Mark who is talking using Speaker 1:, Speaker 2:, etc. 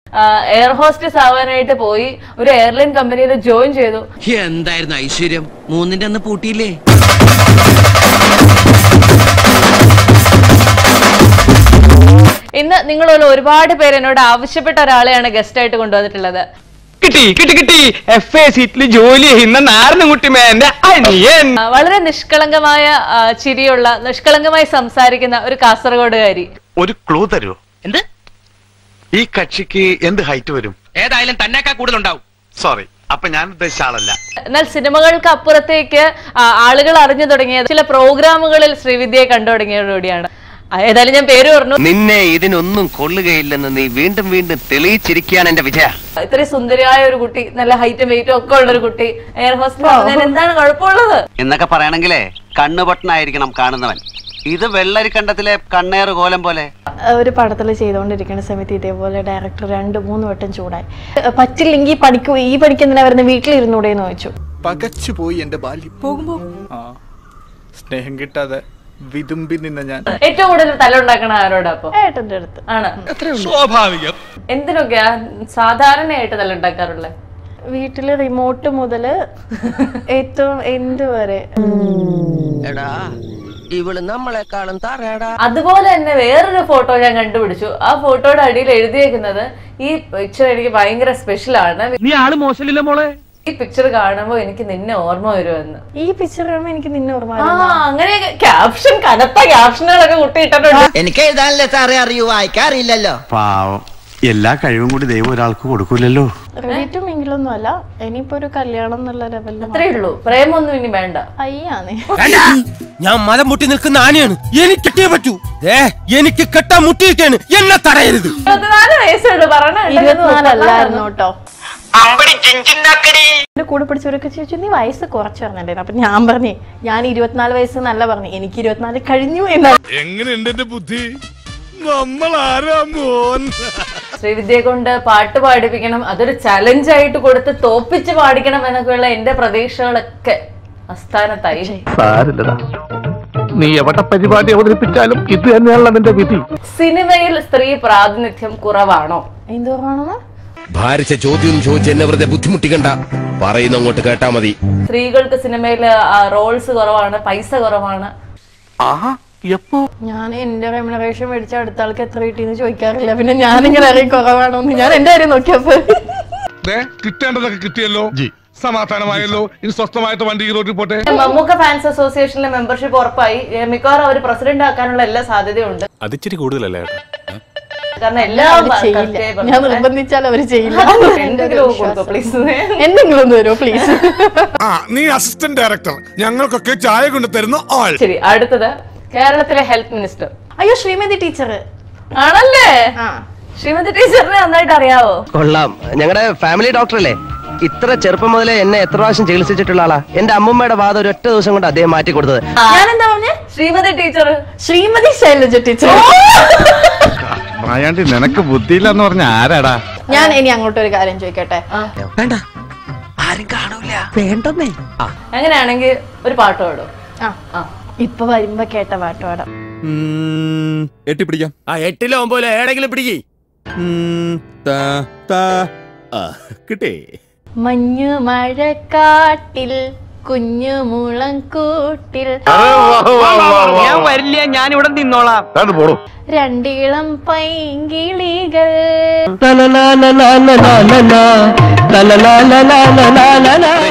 Speaker 1: Air hostess ആവാനായിട്ട് പോയി ഒരു എയർലൈൻ കമ്പനിയിൽ ജോയിൻ ചെയ്തു
Speaker 2: എന്തായിരുന്നു ഐശ്വര്യം മൂന്നിന്റെ അന്ന് പൂട്ടിയില്ലേ
Speaker 1: ഇന്ന് നിങ്ങളുള്ള ഒരുപാട് പേര് എന്നോട് ആവശ്യപ്പെട്ട ഒരാളെയാണ് ഗസ്റ്റ് ആയിട്ട് കൊണ്ടുവന്നിട്ടുള്ളത്
Speaker 3: കിട്ടി കിട്ടി കിട്ടി എഫ് എ സീറ്റിൽ ജോലി ചെയ്യുന്ന നാരനുകുട്ടിമേന്റെ അനിയൻ
Speaker 1: ആ, വളരെ നിഷ്കളങ്കമായ ആ, ചിരിയുള്ള നിഷ്കളങ്കമായി സംസാരിക്കുന്ന ഒരു കാസർഗോഡുകാരി
Speaker 4: ഒരു ക്ലൂ തരുമോ
Speaker 2: എന്ത്
Speaker 4: ഈ കക്ഷിക്ക് എന്ത് ഹൈറ്റ് വരും
Speaker 2: ഏതായാലും തന്നേക്കാ കൂടുതലുണ്ടാവും
Speaker 4: സോറി അപ്പൊ ഞാൻ ഉദ്ദേശിച്ച ആളല്ല
Speaker 1: എന്നാൽ സിനിമകൾക്ക് അപ്പുറത്തേക്ക് ആ, ആളുകൾ അറിഞ്ഞു തുടങ്ങിയത് ചില പ്രോഗ്രാമുകളിൽ ശ്രീവിദ്യയെ കണ്ടു തുടങ്ങിയതോടെയാണ് ആ, ഏതായാലും ഞാൻ പേര് പറഞ്ഞു
Speaker 5: നിന്നെ ഇതിനൊന്നും കൊള്ളുകയില്ലെന്ന് നീ വീണ്ടും വീണ്ടും തെളിയിച്ചിരിക്കുകയാണ് എന്റെ വിജയ
Speaker 1: ഇത്രയും സുന്ദരിയായ ഒരു കുട്ടി നല്ല ഹൈറ്റും വെയിറ്റും ഒക്കെ ഉള്ള ഒരു കുട്ടി എയർ ഹോസ്റ്റൽ എന്താണ് കുഴപ്പമുള്ളത്
Speaker 5: എന്നൊക്കെ പറയണെങ്കിലേ കണ്ണുപൊട്ടനായിരിക്കണം കാണുന്നവൻ ഇത് വെള്ളരിക്കണ്ടത്തിലെ കണ്ണേറ് കോലം പോലെ
Speaker 6: ഒരു പടത്തിൽ ചെയ്തുകൊണ്ടിരിക്കുന്ന സമയത്ത് ഇതേപോലെ ഡയറക്ടർ രണ്ട് മൂന്ന് വട്ടം ചൂടായി പറ്റില്ലെങ്കിൽ പണിക്ക് ഈ പണിക്ക് എന്തിനാ വരുന്നത് വീട്ടിലിരുന്നൂടെ എന്ന് ചോദിച്ചു
Speaker 7: പകച്ചുപോയി എന്റെ ബാല്യം പോകുമ്പോ ആ സ്നേഹം കിട്ടാതെ വിതുമ്പി നിന്ന ഞാൻ
Speaker 1: ഏറ്റവും കൂടുതൽ തലുണ്ടാക്കണ ആരോടാ അപ്പൊ
Speaker 6: ഏട്ടന്റെ അടുത്ത്
Speaker 1: ആണ്
Speaker 7: സ്വാഭാവികം
Speaker 1: എന്തിനൊക്കെയാ സാധാരണയായിട്ട് തല്ലുണ്ടാക്കാറുള്ളത്
Speaker 6: വീട്ടില് റിമോട്ട് മുതല് ഏറ്റവും എന്ത് വരെ
Speaker 2: എടാ ഇവള് നമ്മളെക്കാളും തറയടാ
Speaker 1: അതുപോലെ തന്നെ വേറൊരു ഫോട്ടോ ഞാൻ കണ്ടുപിടിച്ചു ആ ഫോട്ടോയുടെ അടിയിൽ എഴുതിയേക്കുന്നത് ഈ പിക്ചർ എനിക്ക് ഭയങ്കര സ്പെഷ്യൽ ആണ്
Speaker 3: നീ ആള് മോശമില്ല മോളെ
Speaker 1: ഈ പിക്ചർ കാണുമ്പോൾ എനിക്ക് നിന്നെ ഓർമ്മ വരുമെന്ന്
Speaker 6: ഈ പിക്ചർ കാണുമ്പോൾ എനിക്ക് നിന്നെ ഓർമ്മ
Speaker 1: ആ
Speaker 6: വരുന്നു.
Speaker 1: അങ്ങനെ ക്യാപ്ഷൻ കനത്ത ക്യാപ്ഷനുകളൊക്കെ കുട്ടി ഇട്ടിട്ടുണ്ട്
Speaker 2: എനിക്ക് എഴുതാനല്ലേ സാറേ അറിയൂ വായിക്കാറില്ലല്ലോ
Speaker 4: പാവം എല്ലാ കഴിവും കൂടി ദൈവം ഒരാൾക്ക് കൊടുക്കൂലല്ലോ
Speaker 6: റെഡി ടു മിങ്കിളൊന്നും അല്ല ഇനിയിപ്പോ ഒരു കല്യാണം എന്നുള്ള ലെവലിൽ
Speaker 1: അത്രേ ഉള്ളൂ പ്രേമൊന്നും ഇനി വേണ്ട
Speaker 6: അയ്യാന്നേ
Speaker 8: ഞാൻ മലം മുട്ടി നിൽക്കുന്ന ആനയാണ് എനിക്ക് കിട്ടിയേ പറ്റൂ ഏ എനിക്ക് കെട്ടാൻ മുട്ടിയിരിക്കാണ് എന്നെ തടയരുത്
Speaker 1: ഇരുപത്തിനാല് വയസ്സുള്ളൂ പറഞ്ഞ
Speaker 6: ഇരുപത്തിനാലല്ലായിരുന്നു കേട്ടോ എന്റെ കൂടെ പഠിച്ചവരൊക്കെ ചോദിച്ചു നീ വയസ്സ് കുറച്ച് പറഞ്ഞിട്ടുണ്ടായിരുന്നു അപ്പൊ ഞാൻ പറഞ്ഞേ ഞാൻ ഇരുപത്തിനാല് വയസ്സ് നല്ല പറഞ്ഞു എനിക്ക് ഇരുപത്തിനാല് കഴിഞ്ഞു എന്നാണ്
Speaker 7: എങ്ങനെയുണ്ട് എന്റെ ബുദ്ധി നമ്മൾ ആരാ മോൻ
Speaker 1: ശ്രീവിദ്യയെ കൊണ്ട് പാട്ട് പാടിപ്പിക്കണം അതൊരു ചലഞ്ച് ആയിട്ട് കൊടുത്ത് തോപ്പിച്ച് പാടിക്കണം എന്നൊക്കെയുള്ള എന്റെ പ്രതീക്ഷകളൊക്കെ അസ്ഥാനത്തായി
Speaker 4: സാരില്ലടാ നീ എവിടെ പരിപാടി അവതരിപ്പിച്ചാലും ഇത് തന്നെയാണല്ലോ നിന്റെ വിധി
Speaker 1: സിനിമയിൽ സ്ത്രീ പ്രാതിനിധ്യം കുറവാണോ
Speaker 6: എന്തോറാണെന്ന്
Speaker 8: ഭാരിച്ച ചോദ്യം ചോദിച്ച് എന്നെ വെറുതെ ബുദ്ധിമുട്ടിക്കണ്ട പറയുന്ന അങ്ങോട്ട് കേട്ടാ മതി
Speaker 1: സ്ത്രീകൾക്ക് സിനിമയിൽ റോൾസ് കുറവാണ് പൈസ കുറവാണ്
Speaker 4: ആഹാ എപ്പോ
Speaker 6: ഞാൻ എന്റെ റെമുനറേഷൻ മേടിച്ച അടുത്ത ആൾക്ക് എത്ര കിട്ടിയെന്ന് ചോദിക്കാറില്ല പിന്നെ ഞാനിങ്ങനെ അറിയും കുറവാണോ എന്ന് ഞാൻ എന്റെ കാര്യം നോക്കിയപ്പോ
Speaker 7: കിട്ടേണ്ടതൊക്കെ കിട്ടിയല്ലോ സമാധാനമായല്ലോ ഇനി സ്വസ്ഥമായിട്ട് വണ്ടി ഈ റോഡിൽ പോട്ടെ
Speaker 1: മമ്മൂക്ക ഫാൻസ് അസോസിയേഷനിലെ മെമ്പർഷിപ്പ് ഉറപ്പായി ഏ, മിക്കവാറും അവർ പ്രസിഡന്റ് ആക്കാനുള്ള എല്ലാ സാധ്യതയുണ്ട്
Speaker 7: അതിച്ചിരി കൂടുതലല്ലേ
Speaker 1: കാരണം എല്ലാ
Speaker 6: അവര് ചെയ്യില്ല ഞാൻ നിർബന്ധിച്ചാൽ അവര് ചെയ്യില്ല എന്റെ ഒരു
Speaker 1: എന്തെങ്കിലും
Speaker 6: വിശ്വാസം.
Speaker 1: കൊടുക്കോ പ്ലീസ്
Speaker 6: എന്തെങ്കിലും ഒന്ന് വരുമോ പ്ലീസ്
Speaker 7: ആ നീ അസിസ്റ്റന്റ് ഡയറക്ടർ ഞങ്ങൾക്കൊക്കെ ചായ കൊണ്ട് തരുന്ന ആൾ
Speaker 1: ശരി അടുത്തത് കേരളത്തിലെ ഹെൽത്ത് മിനിസ്റ്റർ
Speaker 6: അയ്യോ ശ്രീമതി ടീച്ചർ
Speaker 1: ആണല്ലേ
Speaker 6: ആ
Speaker 1: ശ്രീമതി ടീച്ചറിനെ നന്നായിട്ട് അറിയാവോ
Speaker 5: കൊള്ളാം ഞങ്ങളുടെ ഫാമിലി ഡോക്ടറല്ലേ ഇത്ര ചെറുപ്പം മുതലേ എന്നെ എത്ര പ്രാവശ്യം ചികിത്സിച്ചിട്ടുള്ള ആളാ എന്റെ അമ്മൂമ്മയുടെ വാദം ഒരു ഒറ്റ ദിവസം കൊണ്ട് അദ്ദേഹം മാറ്റി കൊടുത്തത്
Speaker 6: ഞാൻ എന്താ പറഞ്ഞേ
Speaker 1: ശ്രീമതി ടീച്ചർ
Speaker 6: ശ്രീമതി ശൈലജ ടീച്ചർ
Speaker 4: മായാണ്ടി നിനക്ക് ബുദ്ധിയില്ലെന്ന് പറഞ്ഞ ആരാടാ
Speaker 6: ഞാൻ ഇനി അങ്ങോട്ട് ഒരു കാര്യം ചോദിക്കട്ടെ
Speaker 2: വേണ്ട ആരും കാണൂല വേണ്ടെന്നേ
Speaker 1: അങ്ങനെയാണെങ്കിൽ ഒരു പാട്ട് പാടും
Speaker 6: ആ
Speaker 1: ആ
Speaker 6: ഇപ്പൊ വരുമ്പോ കേട്ട പാട്ട് പാടാം
Speaker 7: എട്ടിപ്പിടിക്കാം
Speaker 8: ആ എട്ടിലോ ഒമ്പതിലോ ഏടെങ്കിലും പിടിക്കേ
Speaker 7: കിട്ടേ
Speaker 6: മഞ്ഞു മഴക്കാട്ടിൽ കുഞ്ഞു മുളം കൂട്ടിൽ
Speaker 3: ഞാൻ വരില്ല ഞാൻ ഇവിടെ നിന്നോളാം
Speaker 4: പോടൂ
Speaker 6: രണ്ടിളം പൈങ്കിളികൾ
Speaker 5: la la la la la la la la la la la la la la la